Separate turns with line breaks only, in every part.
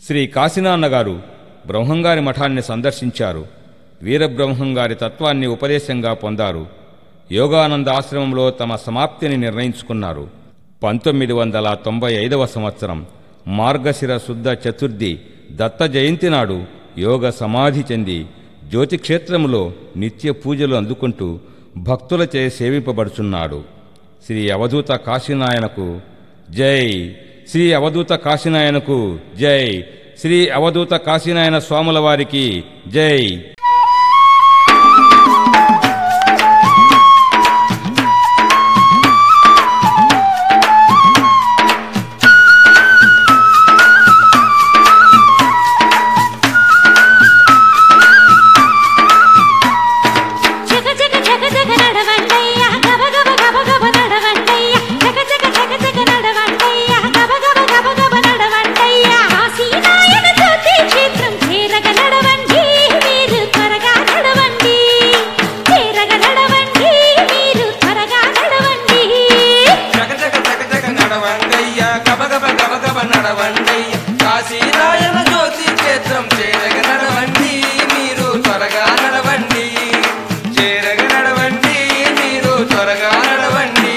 శ్రీ కాశీనాన్న గారు బ్రహ్మంగారి మఠాన్ని సందర్శించారు వీరబ్రహ్మంగారి తత్వాన్ని ఉపదేశంగా పొందారు యోగానంద ఆశ్రమంలో తమ సమాప్తిని నిర్ణయించుకున్నారు పంతొమ్మిది వందల తొంభై ఐదవ సంవత్సరం మార్గశిర శుద్ధ చతుర్థి దత్త జయంతి నాడు యోగ సమాధి చెంది జ్యోతిక్షేత్రములో నిత్య పూజలు అందుకుంటూ భక్తులచే సేవింపబడుచున్నాడు శ్రీ అవధూత కాశీనాయనకు జై శ్రీ అవధూత కాశీనాయనకు జై శ్రీ అవధూత కాశీనాయన స్వాముల వారికి జై
జగ జగ జగ జగ నడవండయ్య గబ గబ గబ గబ నడవండయ్య జగ జగ జగ జగ నడవండయ్య గబ గబ గబ గబ నడవండయ్య కాశీనాయన జ్యోతి క్షేత్రం చేరగ నడవండి మీరు త్వరగా నడవండి చేరగ నడవండి మీరు త్వరగా నడవండి
జగ జగ జగ జగ నడవండయ్య గబ గబ గబ గబ నడవండయ్య కాశీరాయన జ్యోతి క్షేత్రం చేరగ నడవండి మీరు త్వరగా నడవండి చేరగ నడవండి మీరు త్వరగా నడవండి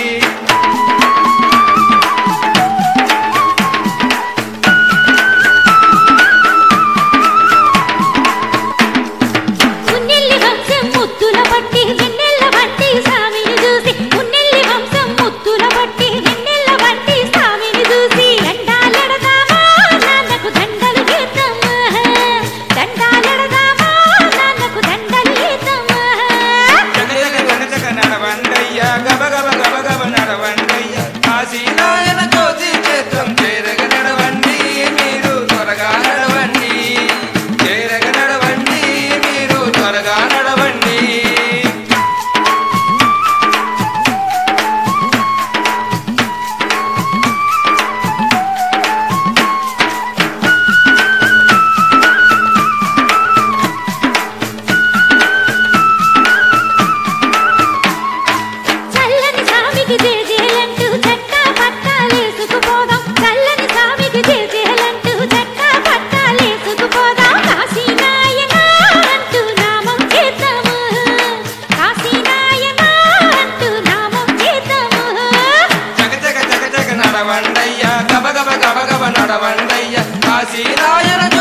ఉన్నెల్లి వంశం ముత్తుల పట్టి వెన్నెల్ల వంటి స్వామిని చూసి ఉన్నెల్లి వంశం ముత్తుల పట్టి వెన్నెల్ల వంటి స్వామిని చూసి దండాలెడదామా నాన్నకు దండలు గీతమ్మా దండాలెడదామా నాన్నకు దండలు గీతమ్మా
జగ జగ జగ జగ నడవండయ్య గబ గబ గబ గబ నడవండయ్య కాశీరాయన జ్యోతి క్షేత్రం చేరగ నడవండి మీరు త్వరగా నడవండి చేరగ నడవండి మీరు త్వరగా నడవండి
చల్లని స్వామికి జేజేలంటూ చట్టా పట్టాలేసుకుపోదాం చల్లని స్వామికి జేజేలంటూ చట్టా పట్టాలేసుకుపోదాం కాశీనాయన అంటూ నామం చేద్దాము కాశీనాయన అంటూ నామం చేద్దాము
జగ జగ జగ జగ నడవండయ్య గబ గబ గబ గబ నడవండయ్య కాశీరాయన